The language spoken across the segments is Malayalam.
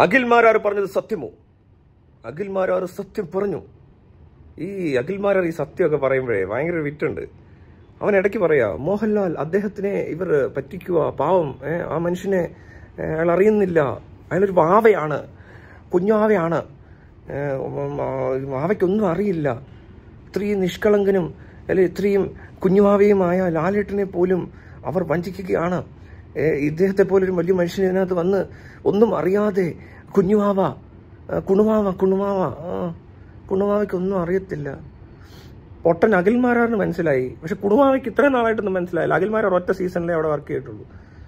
അഖിൽമാരാർ പറഞ്ഞത് സത്യമോ അഖിൽമാരാർ സത്യം പറഞ്ഞു ഈ അഖിൽമാരാർ ഈ സത്യമൊക്കെ പറയുമ്പോഴേ ഭയങ്കര വിറ്റുണ്ട് അവൻ ഇടയ്ക്ക് പറയാ മോഹൻലാൽ അദ്ദേഹത്തിനെ ഇവർ പറ്റിക്കുക പാവം ഏ, ആ മനുഷ്യനെ ഏ, അയാൾ അറിയുന്നില്ല അയാളൊരു വാവയാണ് കുഞ്ഞാവയാണ് ഏ, ഉം, ആ, വാവയ്ക്കൊന്നും അറിയില്ല ഇത്രയും നിഷ്കളങ്കനും അല്ലെ ഇത്രയും കുഞ്ഞുവാവയുമായ ലാലേട്ടനെ പോലും അവർ വഞ്ചിക്കുകയാണ് ഏ, ഇദ്ദേഹത്തെ പോലൊരു വലിയ മനുഷ്യൻ ഇതിനകത്ത് വന്ന് ഒന്നും അറിയാതെ കുഞ്ഞുവാവ ആ, കുണുവാവ കുണുവാവ ആ കുണുവാവയ്ക്ക് ഒന്നും അറിയത്തില്ല പൊട്ടൻ അഖിൽമാരാറിന് മനസ്സിലായി പക്ഷെ കുണുവാവയ്ക്ക് ഇത്രയും നാളായിട്ടൊന്നും മനസ്സിലായില്ല അഖിൽമാരാർ ഒറ്റ സീസണിലേ അവിടെ വർക്ക് ചെയ്തിട്ടുള്ളൂ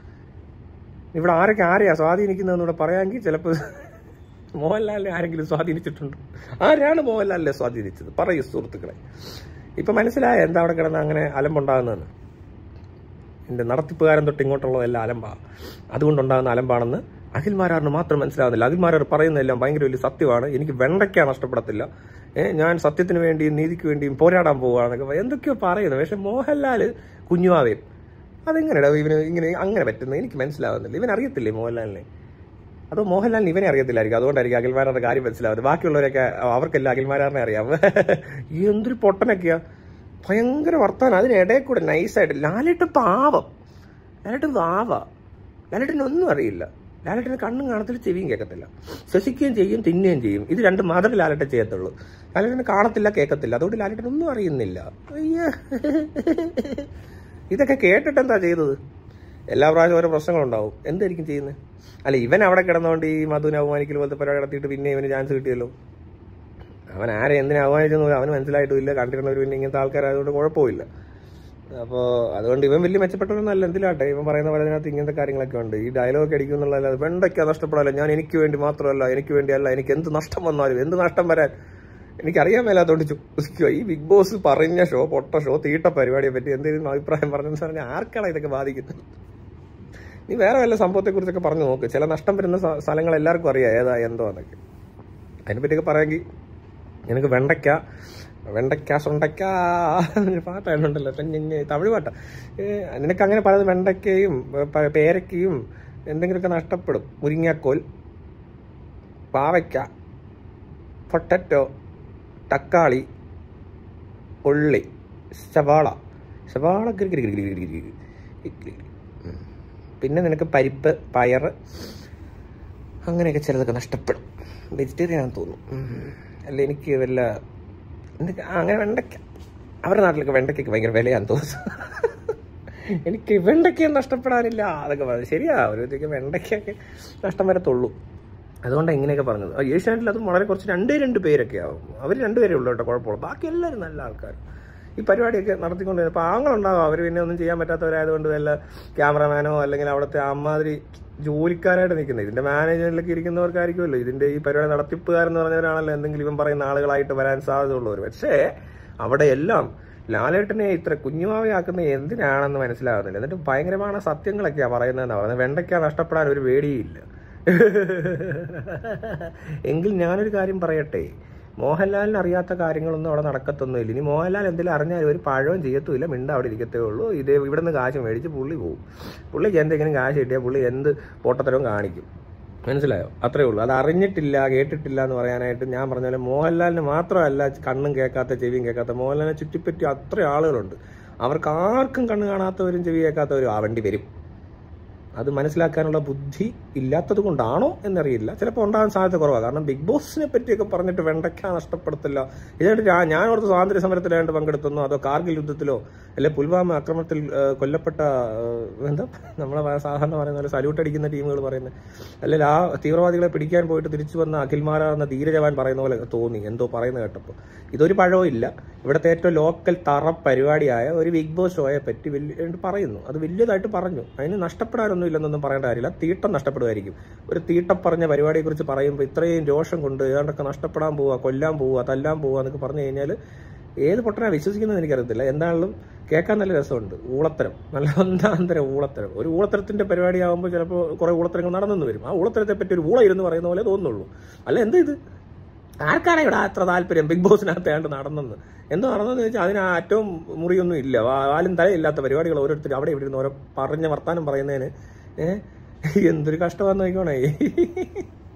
ഇവിടെ ആരൊക്കെ ആരെയാ സ്വാധീനിക്കുന്നതെന്ന് ഇവിടെ പറയാമെങ്കിൽ ചിലപ്പോൾ മോഹൻലാലിനെ ആരെങ്കിലും സ്വാധീനിച്ചിട്ടുണ്ടോ ആരാണ് മോഹൻലാലിനെ സ്വാധീനിച്ചത് പറയൂ സുഹൃത്തുക്കളെ ഇപ്പൊ മനസ്സിലായ എന്താ അവിടെ കിടന്ന് അങ്ങനെ അലമ്പുണ്ടാകുന്നതെന്ന് എൻ്റെ നടത്തിപ്പുകാരൻ തൊട്ട് ഇങ്ങോട്ടുള്ളതെല്ലാം അലമ്പാ അതുകൊണ്ടുണ്ടാകുന്ന അലമ്പാണെന്ന് അഖിൽമാരാറിന് മാത്രം മനസ്സിലാവുന്നില്ല അഖിൽമാരാർ പറയുന്നതെല്ലാം ഭയങ്കര വലിയ സത്യമാണ് എനിക്ക് വെണ്ടയ്ക്ക നഷ്ടപ്പെടത്തില്ല ഏ, ഞാൻ സത്യത്തിന് വേണ്ടിയും നീതിക്ക് വേണ്ടിയും പോരാടാൻ പോവുകയാണെന്നൊക്കെ പറയും. എന്തൊക്കെയോ പറയുന്നത് പക്ഷെ മോഹൻലാൽ കുഞ്ഞുവാവേം അതെങ്ങനെയാ ഇവന് ഇങ്ങനെ അങ്ങനെ പറ്റുന്നത് എനിക്ക് മനസ്സിലാവുന്നില്ല ഇവൻ അറിയത്തില്ലേ മോഹൻലാലിനെ അതോ മോഹൻലാലിന് ഇവനെ അറിയത്തില്ലായിരിക്കും അതുകൊണ്ടായിരിക്കും അഖിൽമാരാറിന്റെ കാര്യം മനസ്സിലാവുന്നത് ബാക്കിയുള്ളവരൊക്കെ അവർക്കെല്ലാം അഖിൽമാരാറിനെ അറിയാം എന്തൊരു പൊട്ടനൊക്കെയാ ഭയങ്കര വർത്താനം അതിനിടയിൽ കൂടെ നൈസായിട്ട് ലാലേട്ടൻ പാവം ലാലേട്ടൻ വാവ ലാലേട്ടന് ഒന്നും അറിയില്ല ലാലേട്ടന് കണ്ണും കാണത്തില്ല ചെവിയും കേൾക്കത്തില്ല ശ്വസിക്കുകയും ചെയ്യും തിന്നുകയും ചെയ്യും ഇത് രണ്ടും മാത്രമേ ലാലേട്ടൻ ചെയ്യത്തുള്ളൂ ലാലേട്ടന് കാണത്തില്ല കേൾക്കത്തില്ല അതുകൊണ്ട് ലാലേട്ടൻ ഒന്നും അറിയുന്നില്ല അയ്യ ഇതൊക്കെ കേട്ടിട്ട് എന്താ ചെയ്തത് എല്ലാ പ്രാവശ്യം ഓരോ പ്രശ്നങ്ങളുണ്ടാവും എന്തായിരിക്കും ചെയ്യുന്നത് അല്ല ഇവൻ അവിടെ കിടന്നുകൊണ്ട് ഈ മധുവിനെ അവമാനിക്കൽ പോലത്തെ പരിപാടി നടത്തിയിട്ട് പിന്നെ ഇവന് ചാൻസ് കിട്ടിയല്ലോ അവൻ ആരെ എന്തിനെ അവമാനിച്ചെന്ന് പോലും അവന് മനസ്സിലായിട്ടുമില്ല കണ്ടിരുന്നവർ പിന്നെ ഇങ്ങനത്തെ ആൾക്കാരായതുകൊണ്ട് കുഴപ്പമില്ല അപ്പോൾ അതുകൊണ്ട് ഇവൻ വലിയ മെച്ചപ്പെട്ടവരൊന്നല്ല എന്തിലാട്ടെ ഇവൻ പറയുന്ന പോലെ അതിനകത്ത് ഇങ്ങനത്തെ കാര്യങ്ങളൊക്കെ ഉണ്ട് ഈ ഡയലോഗ് അടിക്കും എന്നുള്ളതല്ലാതെ വെണ്ടയ്ക്ക നഷ്ടപ്പെടാല്ല ഞാൻ എനിക്ക് വേണ്ടി മാത്രമല്ല എനിക്ക് വേണ്ടിയല്ല എനിക്ക് എന്ത് നഷ്ടം വന്നാലും എന്ത് നഷ്ടം വരാൻ എനിക്കറിയാൻ മേലാത്തോണ്ട് ചോദിക്കുക ഈ ബിഗ് ബോസ് പറഞ്ഞ ഷോ പൊട്ട ഷോ തീട്ട പരിപാടിയെ പറ്റി എന്തെങ്കിലും അഭിപ്രായം പറഞ്ഞെന്ന് പറഞ്ഞാൽ ആർക്കാണ് ഇതൊക്കെ ബാധിക്കുന്നത് നീ വേറെ വല്ല സംഭവത്തെക്കുറിച്ചൊക്കെ പറഞ്ഞു നോക്ക് ചില നഷ്ടം വരുന്ന സ്ഥ- സ്ഥലങ്ങൾ എല്ലാവർക്കും അറിയാം ഏതാ എന്തോ എന്നൊക്കെ അതിനെപ്പറ്റിയൊക്കെ പറയാമെങ്കിൽ നിനക്ക് വെണ്ടയ്ക്ക വെണ്ടയ്ക്ക സുണ്ടയ്ക്ക എന്നൊരു പാട്ടാണുണ്ടല്ലോ തന്നെ തമിഴ് പാട്ടാ ഏ, നിനക്ക് അങ്ങനെ പലത് വെണ്ടയ്ക്കയും പ- പേരയ്ക്കയും എന്തെങ്കിലുമൊക്കെ നഷ്ടപ്പെടും മുരിങ്ങാക്കോൽ പാവയ്ക്ക പൊട്ടറ്റോ തക്കാളി ഉള്ളി സവാള സവാള ഗിരി ഗിരി ഗിരി ഗിരി ഗിരി ഗിരി ഗിരി ഗിരി. ഉം. പിന്നെ നിനക്ക് പരിപ്പ് പയറ് അങ്ങനെയൊക്കെ ചിലതൊക്കെ നഷ്ടപ്പെടും വെജിറ്റേറിയൻ ആണെന്ന് തോന്നുന്നു ഉം. അല്ല എനിക്ക് വല്ല എന്തൊക്കെ ആ, അങ്ങനെ വെണ്ടയ്ക്ക അവരുടെ നാട്ടിലൊക്കെ വെണ്ടയ്ക്കൊക്കെ ഭയങ്കര വിലയാന്ന് തോന്നുന്നു എനിക്ക് വെണ്ടയ്ക്ക നഷ്ടപ്പെടാനില്ല അതൊക്കെ പറഞ്ഞു ശരിയാ ഒരു വെണ്ടയ്ക്കൊക്കെ നഷ്ടം വരത്തുള്ളൂ അതുകൊണ്ടാണ് ഇങ്ങനെയൊക്കെ പറഞ്ഞത് ആ, ഏഷ്യാനെറ്റിൽ അതും വളരെ കുറച്ച് രണ്ടേ രണ്ട് പേരൊക്കെ ആവും അവർ രണ്ടുപേരേ ഉള്ളൂ കേട്ടോ കുഴപ്പമില്ല ബാക്കി എല്ലാവരും നല്ല ആൾക്കാർ ഈ പരിപാടിയൊക്കെ നടത്തിക്കൊണ്ട് അപ്പോൾ ആങ്ങളുണ്ടാവും അവർ പിന്നെ ഒന്നും ചെയ്യാൻ പറ്റാത്തവരായതുകൊണ്ട് വല്ല ക്യാമറമാനോ അല്ലെങ്കിൽ അവിടുത്തെ അമ്മാതിരി ജോലിക്കാരായിട്ട് നിൽക്കുന്നത് ഇതിന്റെ മാനേജ്മെന്റിലൊക്കെ ഇരിക്കുന്നവർക്കായിരിക്കുമല്ലോ ഇതിന്റെ ഈ പരിപാടി നടത്തിപ്പുകാരെന്ന് പറഞ്ഞവരാണല്ലോ എന്തെങ്കിലും ഇവൻ പറയുന്ന ആളുകളായിട്ട് വരാൻ സാധ്യതയുള്ളവർ പക്ഷേ അവിടെ എല്ലാം ലാലേട്ടനെ ഇത്ര കുഞ്ഞുമാവയാക്കുന്ന എന്തിനാണെന്ന് മനസ്സിലാകുന്നില്ല എന്നിട്ട് ഭയങ്കരமான സത്യങ്ങളൊക്കെയാണ് പറയുന്നതെന്നാണ് പറയുന്നത് വെണ്ടയ്ക്ക നഷ്ടപ്പെടാൻ ഒരു പേടിയില്ല എങ്കിൽ ഞാനൊരു കാര്യം പറയട്ടെ മോഹൻലാലിന് അറിയാത്ത കാര്യങ്ങളൊന്നും അവിടെ നടക്കത്തൊന്നുമില്ല ഇനി മോഹൻലാൽ എന്തെങ്കിലും അറിഞ്ഞാൽ ഒരു പഴവും ചെയ്യത്തുമില്ല മിണ്ട അവിടെ ഇരിക്കത്തേ ഉള്ളൂ ഇത് ഇവിടെ നിന്ന് കാശ് മേടിച്ച് പുള്ളി പോകും പുള്ളിക്ക് എന്തെങ്കിലും കാശ് കിട്ടിയാൽ പുള്ളി എന്ത് പൊട്ടത്തരവും കാണിക്കും മനസ്സിലായോ അത്രേ ഉള്ളൂ അത് അറിഞ്ഞിട്ടില്ല കേട്ടിട്ടില്ല എന്ന് പറയാനായിട്ട് ഞാൻ പറഞ്ഞ പോലെ മോഹൻലാലിന് മാത്രമല്ല കണ്ണും കേൾക്കാത്ത ചെവിയും കേൾക്കാത്ത മോഹൻലാലിനെ ചുറ്റിപ്പറ്റി അത്ര ആളുകളുണ്ട് അവർക്ക് ആർക്കും കണ്ണ് കാണാത്തവരും ചെവി കേൾക്കാത്തവരും ആവേണ്ടി വരും അത് മനസ്സിലാക്കാനുള്ള ബുദ്ധി ഇല്ലാത്തത് കൊണ്ടാണോ എന്നറിയില്ല ചിലപ്പോൾ ഉണ്ടാകാൻ സാധ്യത കുറവാണ് കാരണം ബിഗ് ബോസിനെ പറ്റിയൊക്കെ പറഞ്ഞിട്ട് വെണ്ടയ്ക്ക നഷ്ടപ്പെടുത്തില്ല ഇതായിട്ട് ഞാൻ ഞാൻ ഓർത്ത് സ്വാതന്ത്ര്യ സമരത്തിലായിട്ട് പങ്കെടുത്തുന്നോ അതോ കാർഗിൽ യുദ്ധത്തിലോ അല്ലെ പുൽവാമ ആക്രമണത്തിൽ ആ, കൊല്ലപ്പെട്ട ആ, എന്താ നമ്മളെ സാധാരണ പറയുന്ന പോലെ സല്യൂട്ട് അടിക്കുന്ന ടീമുകൾ പറയുന്നത് അല്ലെങ്കിൽ ആ തീവ്രവാദികളെ പിടിക്കാൻ പോയിട്ട് തിരിച്ചു വന്ന അഖിൽമാര എന്ന ധീരജവാൻ പറയുന്ന പോലെ തോന്നി എന്തോ പറയുന്നത് കേട്ടപ്പോൾ ഇതൊരു പഴവും ഇല്ല ഇവിടുത്തെ ഏറ്റവും ലോക്കൽ തറ പരിപാടിയായ ഒരു ബിഗ് ബോസ് ഷോയെ പറ്റി വലിയ പറയുന്നു അത് വലിയതായിട്ട് പറഞ്ഞു അതിന് നഷ്ടപ്പെടാനൊന്നും ഇല്ലെന്നൊന്നും പറയേണ്ട കാര്യമില്ല തീട്ടം നഷ്ടപ്പെടുമായിരിക്കും ഒരു തീട്ടം പറഞ്ഞ പരിപാടിയെക്കുറിച്ച് പറയുമ്പോൾ ഇത്രയും രോഷം കൊണ്ട് ഏതാണ്ടൊക്കെ നഷ്ടപ്പെടാൻ പോവുക കൊല്ലാൻ പോവുക തല്ലാൻ പോവുക എന്നൊക്കെ പറഞ്ഞു കഴിഞ്ഞാൽ ഏത് പൊട്ടനാ വിശ്വസിക്കുന്നത് എനിക്കറിയത്തില്ല എന്താണെങ്കിലും കേൾക്കാൻ നല്ല രസമുണ്ട് ഊളത്തരം നല്ല ഒന്നാന്തരം ഊളത്തരം ഒരു ഊളത്തരത്തിന്റെ പരിപാടി ആകുമ്പോൾ ചിലപ്പോൾ കുറെ ഊളത്തരങ്ങൾ നടന്നു വരും ആ ഊളത്തരത്തെ പറ്റി ഒരു ഊള ഇരുന്ന് പറയുന്ന പോലെ തോന്നുന്നുള്ളൂ അല്ല എന്താ ഇത് ആർക്കാണ് ഇവിടെ അത്ര താല്പര്യം ബിഗ് ബോസിനകത്ത് ഏണ്ട് നടന്നെന്ന് എന്തോ നടന്നെന്ന് വെച്ചാൽ അതിന് ഏറ്റവും മുറിയൊന്നും ഇല്ല വാ- വാലും തലയില്ലാത്ത പരിപാടികൾ ഓരോരുത്തർ അവിടെ ഇവിടെ ഇരുന്ന് ഓരോ പറഞ്ഞ വർത്താനം പറയുന്നതിന് ഏഹ് എന്തൊരു കഷ്ടമാന്ന് നോക്കണേ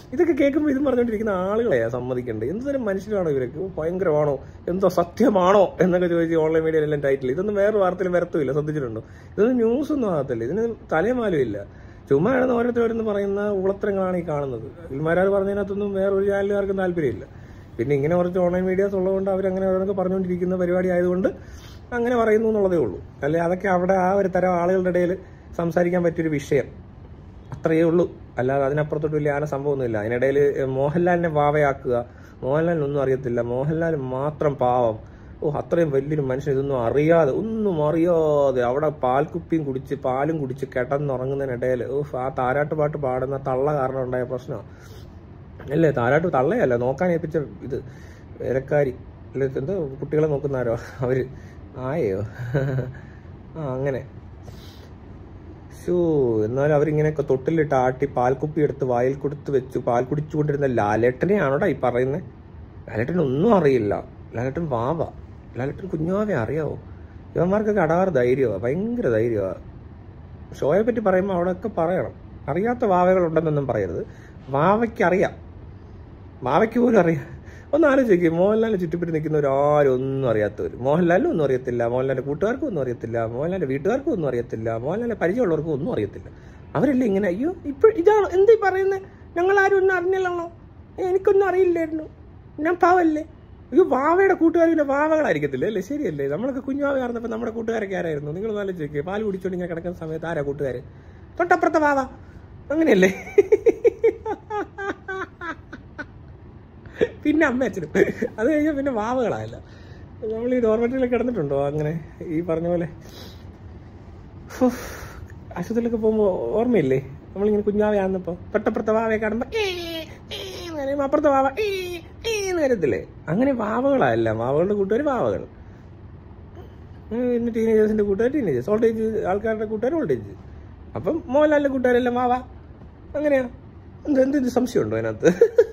ഇതൊക്കെ കേൾക്കുമ്പോൾ ഇതും പറഞ്ഞുകൊണ്ടിരിക്കുന്ന ആളുകളെയാ സമ്മതിക്കേണ്ടത് എന്തൊരു മനുഷ്യരാണോ ഇവരൊക്കെ ഓ, ഭയങ്കരമാണോ എന്തോ സത്യമാണോ എന്നൊക്കെ ചോദിച്ച് ഓൺലൈൻ മീഡിയയിലെല്ലാം ടൈറ്റിൽ ഇതൊന്നും വേറെ വാർത്തയിലും വരത്തുമില്ല ശ്രദ്ധിച്ചിട്ടുണ്ടോ ഇതൊന്നും ന്യൂസ് ഒന്നും ആകത്തില്ല ഇതിന് തലമാലും ഇല്ല ചുമ്മാ ആണ് ഓരോരുത്തരോരെന്ന് പറയുന്ന ഉളത്തരങ്ങളാണ് ഈ കാണുന്നത് ഇൽമാരാർ പറഞ്ഞതിനകത്തൊന്നും വേറെ ഒരു ചാനലുകാർക്കും താല്പര്യമില്ല പിന്നെ ഇങ്ങനെ കുറച്ച് ഓൺലൈൻ മീഡിയാസ് ഉള്ളതുകൊണ്ട് അവരങ്ങനെ ഓരോന്നൊക്കെ പറഞ്ഞുകൊണ്ടിരിക്കുന്ന പരിപാടി ആയതുകൊണ്ട് അങ്ങനെ പറയുന്നു എന്നുള്ളതേ ഉള്ളൂ അല്ലെ അതൊക്കെ അവിടെ ആ ഒരു തരം ആളുകളുടെ ഇടയിൽ സംസാരിക്കാൻ പറ്റിയൊരു വിഷയം അത്രയേ ഉള്ളൂ അല്ലാതെ അതിനപ്പുറത്തോട്ട് വലിയ ആന സംഭവമൊന്നുമില്ല അതിനിടയിൽ മോഹൻലാലിനെ വാവയാക്കുക മോഹൻലാലിനൊന്നും അറിയത്തില്ല മോഹൻലാൽ മാത്രം പാവം ഓ അത്രയും വലിയൊരു മനുഷ്യൻ ഇതൊന്നും അറിയാതെ ഒന്നും അറിയാതെ അവിടെ പാൽക്കുപ്പിയും കുടിച്ച് പാലും കുടിച്ച് കിടന്നുറങ്ങുന്നതിനിടയിൽ ഓ ആ താരാട്ട് പാട്ട് പാടുന്ന തള്ള കാരണം ഉണ്ടായ പ്രശ്നമാണ് അല്ലേ താരാട്ട് തള്ളയല്ല നോക്കാൻ ഏൽപ്പിച്ച ഇത് വേലക്കാരി അല്ലെ എന്താ കുട്ടികളെ നോക്കുന്നവരോ അവര് ആയോ ആ അങ്ങനെ ഷോ എന്നാലും അവരിങ്ങനെയൊക്കെ തൊട്ടിലിട്ട് ആട്ടി പാൽക്കുപ്പി എടുത്ത് വായിൽ കൊടുത്ത് വെച്ച് പാൽ കുടിച്ചുകൊണ്ടിരുന്ന ലാലേട്ടനെയാണോടാ ഈ പറയുന്നത് ലാലേട്ടൻ ഒന്നും അറിയില്ല ലാലേട്ടൻ വാവ ലാലേട്ടൻ കുഞ്ഞാവെ അറിയാവോ ഇവന്മാർക്കൊക്കെ അടാറ് ധൈര്യമാണ് ഭയങ്കര ധൈര്യമാണ് ഷോയെ പറ്റി പറയുമ്പോൾ അവിടെയൊക്കെ പറയണം അറിയാത്ത വാവകളുണ്ടെന്നൊന്നും പറയരുത് വാവയ്ക്ക് അറിയാം വാവയ്ക്ക് പോലും അറിയാം ഒന്ന് ആലോചിക്കും മോഹൻലാലിനെ ചുറ്റിപ്പറ്റി നിൽക്കുന്നവരാരും ഒന്നും അറിയാത്തവർ മോഹൻലാലിനും ഒന്നും അറിയത്തില്ല മോഹൻലാലിന്റെ കൂട്ടുകാർക്കും ഒന്നും അറിയത്തില്ല മോഹൻലാലിന്റെ വീട്ടുകാർക്കും ഒന്നും അറിയത്തില്ല മോഹൻലാലിന്റെ പരിചയമുള്ളവർക്കും ഒന്നും അറിയത്തില്ല അവരല്ലേ ഇങ്ങനെ അയ്യോ ഇപ്പോൾ ഇതാണോ എന്തീ പറയുന്നത് ഞങ്ങൾ ആരും ഒന്നും അറിഞ്ഞില്ലല്ലോ എനിക്കൊന്നും അറിയില്ലായിരുന്നു ഞാൻ പാവല്ലേ അയ്യോ വാവയുടെ കൂട്ടുകാരില്ല വാവകളായിരിക്കത്തില്ല അല്ലേ ശരിയല്ലേ നമ്മളൊക്കെ കുഞ്ഞുവാവ ആയിരുന്നപ്പോൾ നമ്മുടെ കൂട്ടുകാരൊക്കെ ആരായിരുന്നു നിങ്ങൾ നല്ല ചോദിക്കുക പാൽ കുടിച്ചോണ്ട് ഇങ്ങനെ കിടക്കുന്ന സമയത്ത് ആരാ കൂട്ടുകാർ തൊട്ടപ്പുറത്തെ വാവ അങ്ങനെയല്ലേ പിന്നെ അമ്മ അച്ഛനും അത് കഴിഞ്ഞാൽ പിന്നെ വാവകളായല്ല നമ്മൾ ഈ ഡോർമെറ്ററിയിൽ കിടന്നിട്ടുണ്ടോ അങ്ങനെ ഈ പറഞ്ഞ പോലെ ഫു, ആശുപത്രിയിലൊക്കെ പോകുമ്പോൾ ഓർമ്മയില്ലേ നമ്മളിങ്ങനെ കുഞ്ഞാവയാന്നപ്പോൾ തൊട്ടപ്പുറത്തെ വാവയെ കാണുമ്പോൾ ഏ, ഏ എന്ന് പറയുമ്പോൾ അപ്പുറത്തെ വാവ ഏ, ഏ എന്ന് കരുത്തില്ലേ അങ്ങനെ വാവകളല്ല വാവകളുടെ കൂട്ടുകാർ വാവകൾ ഉം, പിന്നെ ടീനേജേഴ്സിന്റെ കൂട്ടുകാർ ടീനേജേഴ്സ് ഓൾഡ് ഏജ് ആൾക്കാരുടെ കൂട്ടുകാർ ഓൾഡ് ഏജ് അപ്പം മോഹൻലാലിന്റെ കൂട്ടുകാരെല്ലാം വാവ അങ്ങനെയാ എന്ത് എന്ത് ഇത് സംശയമുണ്ടോ അതിനകത്ത്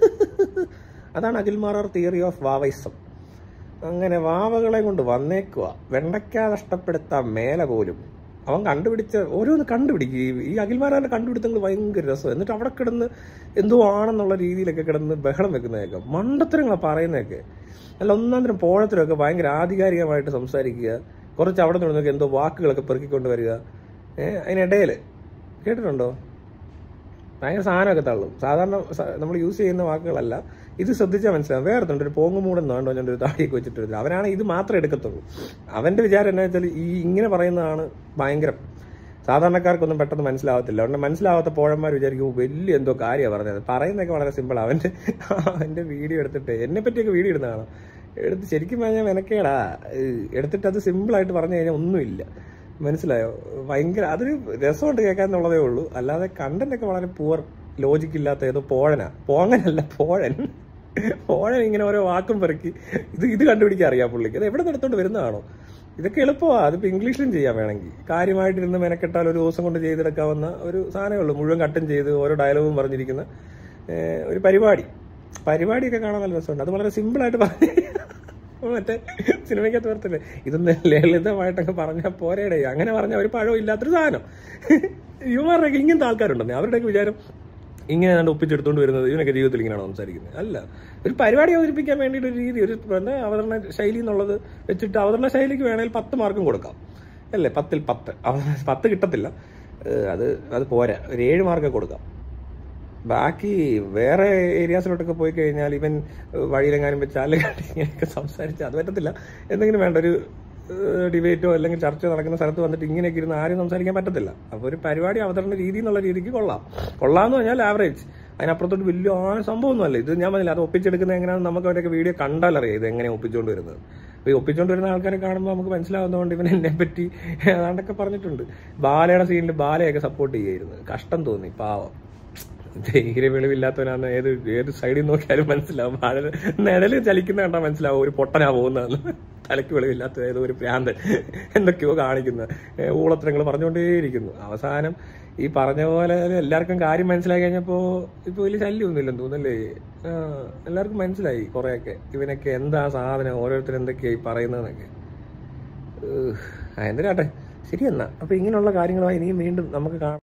അതാണ് അഖിൽമാറാർ തിയറി ഓഫ് വാവൈസം അങ്ങനെ വാവകളെ കൊണ്ട് വന്നേക്കുക വെണ്ടയ്ക്ക നഷ്ടപ്പെടുത്താൻ മേലെ പോലും അവൻ കണ്ടുപിടിച്ച ഓരോന്ന് കണ്ടുപിടിക്കും ഈ- ഈ അഖിൽമാരാന്റെ കണ്ടുപിടുത്തങ്ങൾ ഭയങ്കര രസം എന്നിട്ട് അവിടെ കിടന്ന് എന്തോ ആണെന്നുള്ള രീതിയിലൊക്കെ കിടന്ന് ബഹളം വെക്കുന്നതൊക്കെ മണ്ടത്തരങ്ങളാണ് പറയുന്നതൊക്കെ അല്ല ഒന്നാം തരം പോഴത്തരമൊക്കെ ഭയങ്കര ആധികാരികമായിട്ട് സംസാരിക്കുക കുറച്ച് അവിടെ നിന്നൊക്കെ എന്തോ വാക്കുകളൊക്കെ പെറുക്കിക്കൊണ്ട് വരിക ഏഹ് അതിനിടയിൽ കേട്ടിട്ടുണ്ടോ ഭയങ്കര സാധനമൊക്കെ തള്ളും സാധാരണ നമ്മൾ യൂസ് ചെയ്യുന്ന വാക്കുകളല്ല ഇത് ശ്രദ്ധിച്ചാൽ മനസ്സിലാവും വേറെ ഉണ്ട് ഒരു പോങ്ങുമൂടൻ നാണ്ടോ ഞാൻ ഒരു താടിയൊക്കെ വെച്ചിട്ട് അവനാണ് ഇത് മാത്രമേ എടുക്കത്തുള്ളൂ അവന്റെ വിചാരം എന്നാ വെച്ചാൽ ഈ ഇങ്ങനെ പറയുന്നതാണ് ഭയങ്കരം സാധാരണക്കാർക്കൊന്നും പെട്ടെന്ന് മനസ്സിലാവത്തില്ല അതുകൊണ്ട് മനസ്സിലാവാത്ത പോഴന്മാർ വിചാരിക്കും "ഓ, വലിയ എന്തോ കാര്യമാണ് പറഞ്ഞത് പറയുന്നതൊക്കെ വളരെ സിമ്പിൾ അവന്റെ അവന്റെ വീഡിയോ എടുത്തിട്ട് എന്നെ പറ്റിയൊക്കെ വീഡിയോ ഇടുന്നതാണ് എടുത്ത് ശരിക്കും പറഞ്ഞാൽ മെനക്കേടാ ഏഹ് എടുത്തിട്ട് അത് സിമ്പിളായിട്ട് പറഞ്ഞു കഴിഞ്ഞാൽ ഒന്നുമില്ല മനസ്സിലായോ ഭയങ്കര അതൊരു രസമുണ്ട് കേൾക്കാന്നുള്ളതേ ഉള്ളൂ അല്ലാതെ കണ്ടന്റ് ഒക്കെ വളരെ പുവർ ലോജിക്ക് ഇല്ലാത്ത ഏതോ പോഴനാ പോങ്ങനല്ല പോഴൻ പോഴൻ ഇങ്ങനെ ഓരോ വാക്കും പെറുക്കി ഇത് ഇത് കണ്ടുപിടിക്കാൻ അറിയാം പുള്ളിക്ക് അത് എവിടെ നടത്തോണ്ട് വരുന്നതാണോ ഇതൊക്കെ എളുപ്പമാണ് അതിപ്പോൾ ഇംഗ്ലീഷിലും ചെയ്യാൻ വേണമെങ്കിൽ കാര്യമായിട്ടിരുന്ന് മെനക്കെട്ടാൽ ഒരു ദിവസം കൊണ്ട് ചെയ്തെടുക്കാവുന്ന ഒരു സാധനമേ ഉള്ളൂ മുഴുവൻ കട്ടും ചെയ്ത് ഓരോ ഡയലോഗും പറഞ്ഞിരിക്കുന്ന ഏഹ്, ഒരു പരിപാടി പരിപാടിയൊക്കെ കാണാൻ നല്ല രസമുണ്ട് അത് വളരെ സിമ്പിളായിട്ട് പറഞ്ഞു മറ്റേ സിനിമയ്ക്കകത്ത് വരത്തില്ലേ ഇതൊന്ന് ലളിതമായിട്ടൊക്കെ പറഞ്ഞാൽ പോരേടെ അങ്ങനെ പറഞ്ഞാൽ ഒരു പഴവും ഇല്ലാത്തൊരു സാധനം ഇവന്മാരുടെയൊക്കെ ഇങ്ങനത്തെ ആൾക്കാരുണ്ടെന്നേ അവരുടെയൊക്കെ വിചാരം ഇങ്ങനെ ഏതാണ്ട് ഒപ്പിച്ചെടുത്തോണ്ട് വരുന്നത് ഇവനൊക്കെ ജീവിതത്തിൽ ഇങ്ങനെയാണോ സംസാരിക്കുന്നത് അല്ല ഒരു പരിപാടി അവതരിപ്പിക്കാൻ വേണ്ടിയിട്ട് ഒരു രീതി ഒരു എന്താ അവതരണ ശൈലി എന്നുള്ളത് വെച്ചിട്ട് അവതരണ ശൈലിക്ക് വേണമെങ്കിൽ പത്ത് മാർക്കും കൊടുക്കാം അല്ലേ പത്തിൽ പത്ത് അവ- പത്ത് കിട്ടത്തില്ല ഏഹ് അത് അത് പോരാ ഒരു ഏഴ് മാർക്ക് കൊടുക്കാം ബാക്കി വേറെ ഏരിയാസിലോട്ടൊക്കെ പോയി കഴിഞ്ഞാൽ ഇവൻ ഏഹ് വഴിയിലെങ്ങാനും വെച്ച് അല്ലെങ്കിൽ ഇങ്ങനെയൊക്കെ സംസാരിച്ച് അത് പറ്റത്തില്ല എന്തെങ്കിലും വേണ്ട ഒരു ഡിബേറ്റോ അല്ലെങ്കിൽ ചർച്ചയോ നടക്കുന്ന സ്ഥലത്ത് വന്നിട്ട് ഇങ്ങനെയൊക്കെ ഇരുന്ന് ആരും സംസാരിക്കാൻ പറ്റത്തില്ല അപ്പോൾ ഒരു പരിപാടി അവതരണ രീതി എന്നുള്ള രീതിക്ക് കൊള്ളാം കൊള്ളാന്ന് പറഞ്ഞാൽ ആവറേജ് അതിനപ്പുറത്തോട്ട് വലിയ ആന സംഭവമൊന്നുമല്ല ഇത് ഞാൻ പറഞ്ഞില്ല അത് ഒപ്പിച്ചെടുക്കുന്നത് എങ്ങനെയാണെന്ന് നമുക്ക് അവരൊക്കെ വീഡിയോ കണ്ടാലറിയാം ഇത് എങ്ങനെ ഒപ്പിച്ചുകൊണ്ട് വരുന്നത് അപ്പോൾ ഈ ഒപ്പിച്ചുകൊണ്ട് വരുന്ന ആൾക്കാരെ കാണുമ്പോൾ നമുക്ക് മനസ്സിലാവുന്നതുകൊണ്ട് ഇവൻ എന്നെ പറ്റി ഏതാണ്ടൊക്കെ പറഞ്ഞിട്ടുണ്ട് ബാലയുടെ സീനിൽ ബാലയൊക്കെ സപ്പോർട്ട് ചെയ്യായിരുന്നു കഷ്ടം തോന്നി പാവം തീരെ വെളിവില്ലാത്തവനാണ് ഏത് ഏത് സൈഡിൽ നോക്കിയാലും മനസ്സിലാവും വാഴ നിഴല് ചലിക്കുന്ന കണ്ടാൽ മനസ്സിലാവും ഒരു പൊട്ടനാ പോകുന്നതെന്ന് തലയ്ക്ക് വെളിവില്ലാത്ത ഏതോ ഒരു ഭ്രാന്തൻ എന്തൊക്കെയോ കാണിക്കുന്ന ഊളത്തരങ്ങൾ പറഞ്ഞുകൊണ്ടേയിരിക്കുന്നു അവസാനം ഈ പറഞ്ഞ പോലെ എല്ലാവർക്കും കാര്യം മനസ്സിലായി കഴിഞ്ഞപ്പോൾ ഇപ്പോൾ വലിയ ശല്യമൊന്നുമില്ലെന്ന് തോന്നല്ലേ ആ, എല്ലാവർക്കും മനസ്സിലായി കുറേയൊക്കെ ഇവനൊക്കെ എന്താ സാധനം ഓരോരുത്തർ എന്തൊക്കെയായി പറയുന്നതെന്നൊക്കെ ഏഹ്, ആ, എന്തിനാട്ടെ ശരി എന്നാ അപ്പൊ ഇങ്ങനെയുള്ള കാര്യങ്ങളുമായി ഇനിയും വീണ്ടും നമുക്ക് കാണാം